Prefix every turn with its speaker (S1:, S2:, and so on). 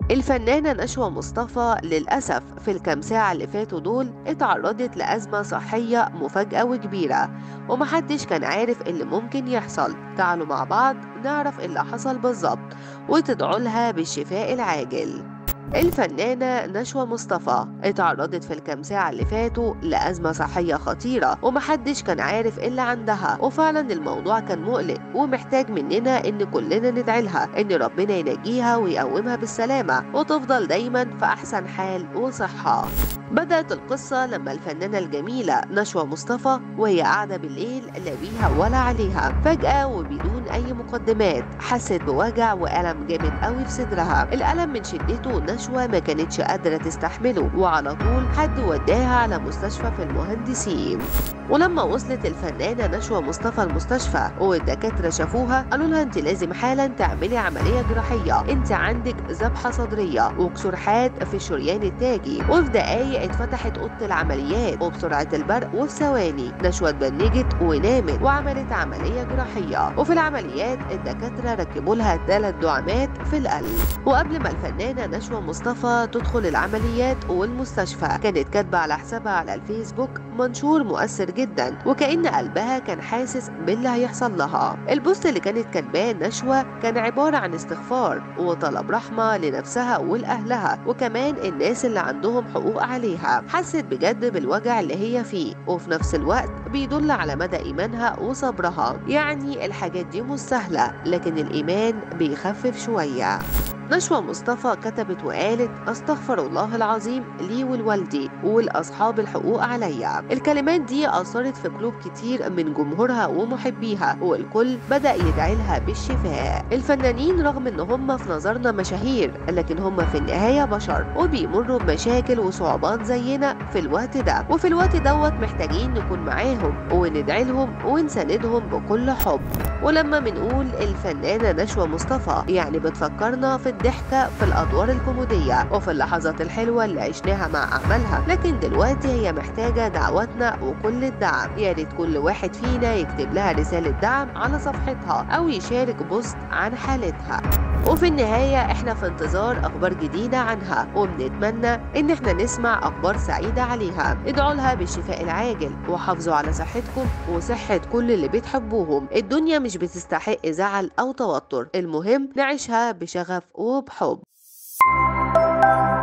S1: الفنانة نشوى مصطفى للأسف في الكام ساعة اللي فاتوا دول اتعرضت لأزمة صحية مفاجأة وكبيرة ومحدش كان عارف اللي ممكن يحصل تعالوا مع بعض نعرف اللي حصل بالظبط وتدعوا لها بالشفاء العاجل الفنانة نشوى مصطفى اتعرضت في الكام ساعة اللي فاتوا لأزمة صحية خطيرة ومحدش كان عارف إيه اللي عندها وفعلا الموضوع كان مقلق ومحتاج مننا إن كلنا ندعي لها إن ربنا ينجيها ويقومها بالسلامة وتفضل دايما في أحسن حال وصحة بدأت القصة لما الفنانة الجميلة نشوى مصطفى وهي قاعدة بالليل لا بيها ولا عليها فجأة وبدون أي مقدمات حست بوجع وألم جامد قوي في صدرها الألم من شدته نشوى ما كانتش قادرة تستحمله وعلى طول حد وداها على مستشفى في المهندسين ولما وصلت الفنانة نشوى مصطفى المستشفى والدكاترة شافوها قالوا لها انت لازم حالا تعملي عملية جراحية انت عندك ذبحة صدرية وكسرحات في الشريان التاجي وفي دقايق اتفتحت اوضه العمليات وبسرعه البرق وفي ثواني نشوى اتبنجت ونامت وعملت عمليه جراحيه وفي العمليات الدكاتره ركبوا لها ثلاث دعامات في القلب وقبل ما الفنانه نشوى مصطفى تدخل العمليات والمستشفى كانت كاتبه على حسابها على الفيسبوك منشور مؤثر جدا وكأن قلبها كان حاسس باللي هيحصل لها البوست اللي كانت كاتباه نشوى كان عبارة عن استغفار وطلب رحمة لنفسها ولأهلها وكمان الناس اللي عندهم حقوق عليها حست بجد بالوجع اللي هي فيه وفي نفس الوقت بيدل على مدى إيمانها وصبرها يعني الحاجات دي مش سهلة لكن الإيمان بيخفف شوية نشوى مصطفى كتبت وقالت استغفر الله العظيم لي ولوالدي ولأصحاب الحقوق عليا الكلمات دي أثرت في قلوب كتير من جمهورها ومحبيها والكل بدأ يدعي لها بالشفاء الفنانين رغم ان هم في نظرنا مشاهير لكن هم في النهاية بشر وبيمروا بمشاكل وصعوبات زينا في الوقت ده وفي الوقت دوت محتاجين نكون معاهم وندعي لهم ونساندهم بكل حب ولما بنقول الفنانة نشوى مصطفى يعني بتفكرنا في الضحكة في الأدوار الكوميدية وفي اللحظات الحلوة اللي عشناها مع أعمالها لكن دلوقتي هي محتاجة دعواتنا وكل الدعم يا ريت كل واحد فينا يكتب لها رسالة دعم على صفحتها أو يشارك بوست عن حالتها وفي النهاية احنا في انتظار اخبار جديدة عنها وبنتمنى ان احنا نسمع اخبار سعيدة عليها ادعوا لها بالشفاء العاجل وحافظوا على صحتكم وصحة كل اللي بتحبوهم الدنيا مش بتستحق زعل او توتر المهم نعيشها بشغف وبحب